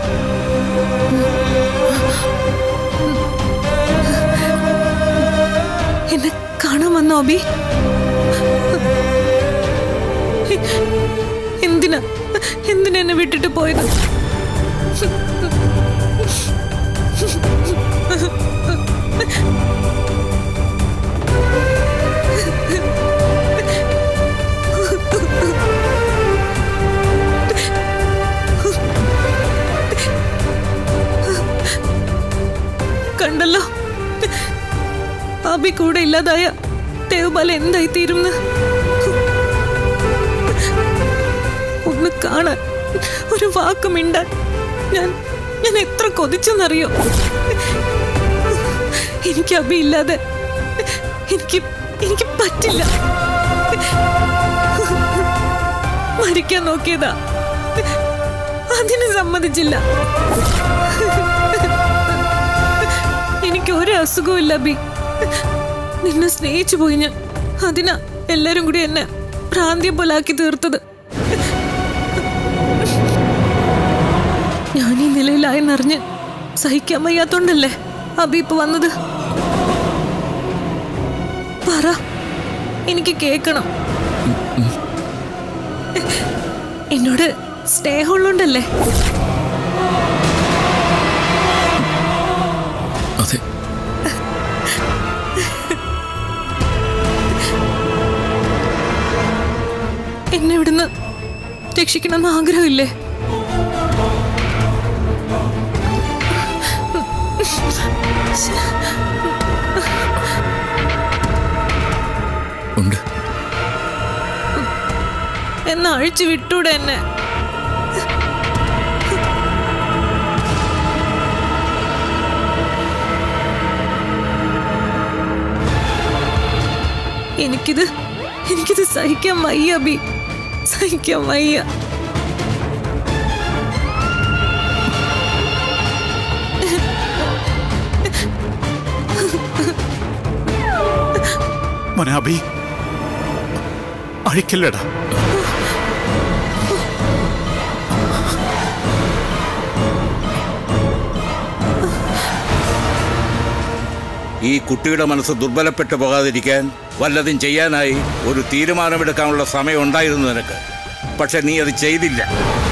എന്നെ കാണാൻ വന്നോ അബി എന്തിനാ എന്തിനാ എന്നെ വിട്ടിട്ട് പോയത് കണ്ടല്ലോ അബി കൂടെ ഇല്ലാതായ ദേവബാല എന്തായി തീരുന്ന് ഒന്ന് കാണാൻ ഒരു വാക്ക് മിണ്ടാൻ ഞാൻ ഞാൻ എത്ര കൊതിച്ചെന്നറിയോ എനിക്ക് അബി ഇല്ലാതെ എനിക്ക് എനിക്ക് പറ്റില്ല മരിക്കാൻ നോക്കിയതാ അതിന് സമ്മതിച്ചില്ല എനിക്ക് ഒരു അസുഖവും ഇല്ല അബി നിന്നെ സ്നേഹിച്ചു പോയി ഞാൻ അതിനാ എല്ലാരും കൂടി എന്നെ ഭ്രാന്തിയെ പോലാക്കി തീർത്തത് ഞാൻ ഈ നിലയിലായെന്നറിഞ്ഞ് സഹിക്കാൻ വയ്യാത്തോണ്ടല്ലേ അബി ഇപ്പൊ വന്നത് പറ എനിക്ക് കേക്കണം എന്നോട് സ്നേഹമുള്ളോണ്ടല്ലേ അതെ എന്നെ ഇവിടുന്ന് രക്ഷിക്കണമെന്ന് ആഗ്രഹമില്ലേ ഉണ്ട് എന്നാ അഴിച്ചു വിട്ടൂടെ എന്നെ എനിക്കിത് എനിക്കിത് സഹിക്കാൻ വയ്യ ബി സഹിക്കാൻ വയ്യ മോനെ അബി അഴിക്കല്ലടാ ഈ കുട്ടിയുടെ മനസ്സ് ദുർബലപ്പെട്ടു പോകാതിരിക്കാൻ വല്ലതും ചെയ്യാനായി ഒരു തീരുമാനമെടുക്കാനുള്ള സമയം ഉണ്ടായിരുന്നു നിനക്ക് പക്ഷെ നീ അത് ചെയ്തില്ല